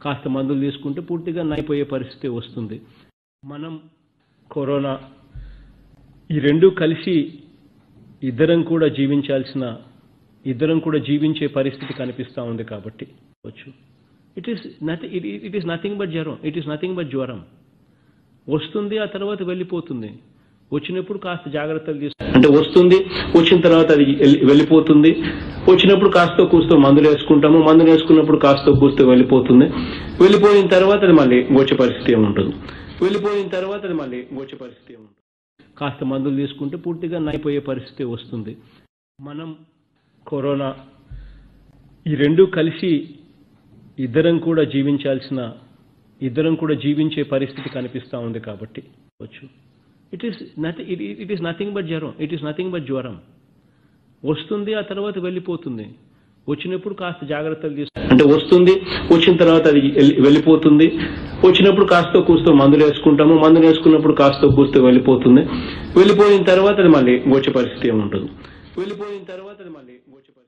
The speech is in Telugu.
కాస్త మందులు తీసుకుంటే పూర్తిగా నైపోయే పరిస్థితి వస్తుంది మనం కరోనా ఈ రెండు కలిసి ఇద్దరం కూడా జీవించాల్సిన ఇద్దరం కూడా జీవించే పరిస్థితి కనిపిస్తూ ఉంది కాబట్టి వచ్చు it is nothing it is nothing but జ్వరం ఇట్ ఈస్ నథింగ్ బట్ జ్వరం వస్తుంది ఆ తర్వాత వెళ్ళిపోతుంది వచ్చినప్పుడు కాస్త జాగ్రత్తలు తీసు అంటే వస్తుంది వచ్చిన తర్వాత అది వెళ్ళి- వెళ్ళిపోతుంది వచ్చినప్పుడు కాస్త కూస్తో మందులు వేసుకుంటాము మందులు వేసుకున్నప్పుడు కాస్త కూస్తో వెళ్ళిపోతుంది వెళ్ళిపోయిన తర్వాత అది మళ్ళీ వచ్చే పరిస్థితి ఏమి ఉంటుంది వెళ్ళిపోయిన తర్వాత అది మళ్ళీ వచ్చే పరిస్థితి ఏమి ఉంటుంది కాస్త మందులు తీసుకుంటే పూర్తిగా నైపోయే పరిస్థితి వస్తుంది మనం కరోనా ఈ రెండు కలిసి ఇద్దరం కూడా జీవించాల్సిన ఇద్దరం కూడా జీవించే పరిస్థితి కనిపిస్తూ ఉంది కాబట్టి వచ్చు it is nothing it is nothing but జ్వరం ఇట్ ఈస్ నథింగ్ బట్ జ్వరం వస్తుంది ఆ తర్వాత వెళ్ళిపోతుంది వచ్చినప్పుడు కాస్త జాగ్రత్తలు తీసు అంటే వస్తుంది వచ్చిన తర్వాత అది వెళ్ళి- వెళ్ళిపోతుంది వచ్చినప్పుడు కాస్త కూస్తో మందులు వేసుకుంటాము మందులు వేసుకున్నప్పుడు కాస్త కూస్తో వెళ్ళిపోతుంది వెళ్ళిపోయిన తర్వాత అది మళ్ళీ వచ్చే పరిస్థితి ఏమి ఉంటుంది వెళ్ళిపోయిన తర్వాత అది మళ్ళీ వచ్చే పరిస్థితి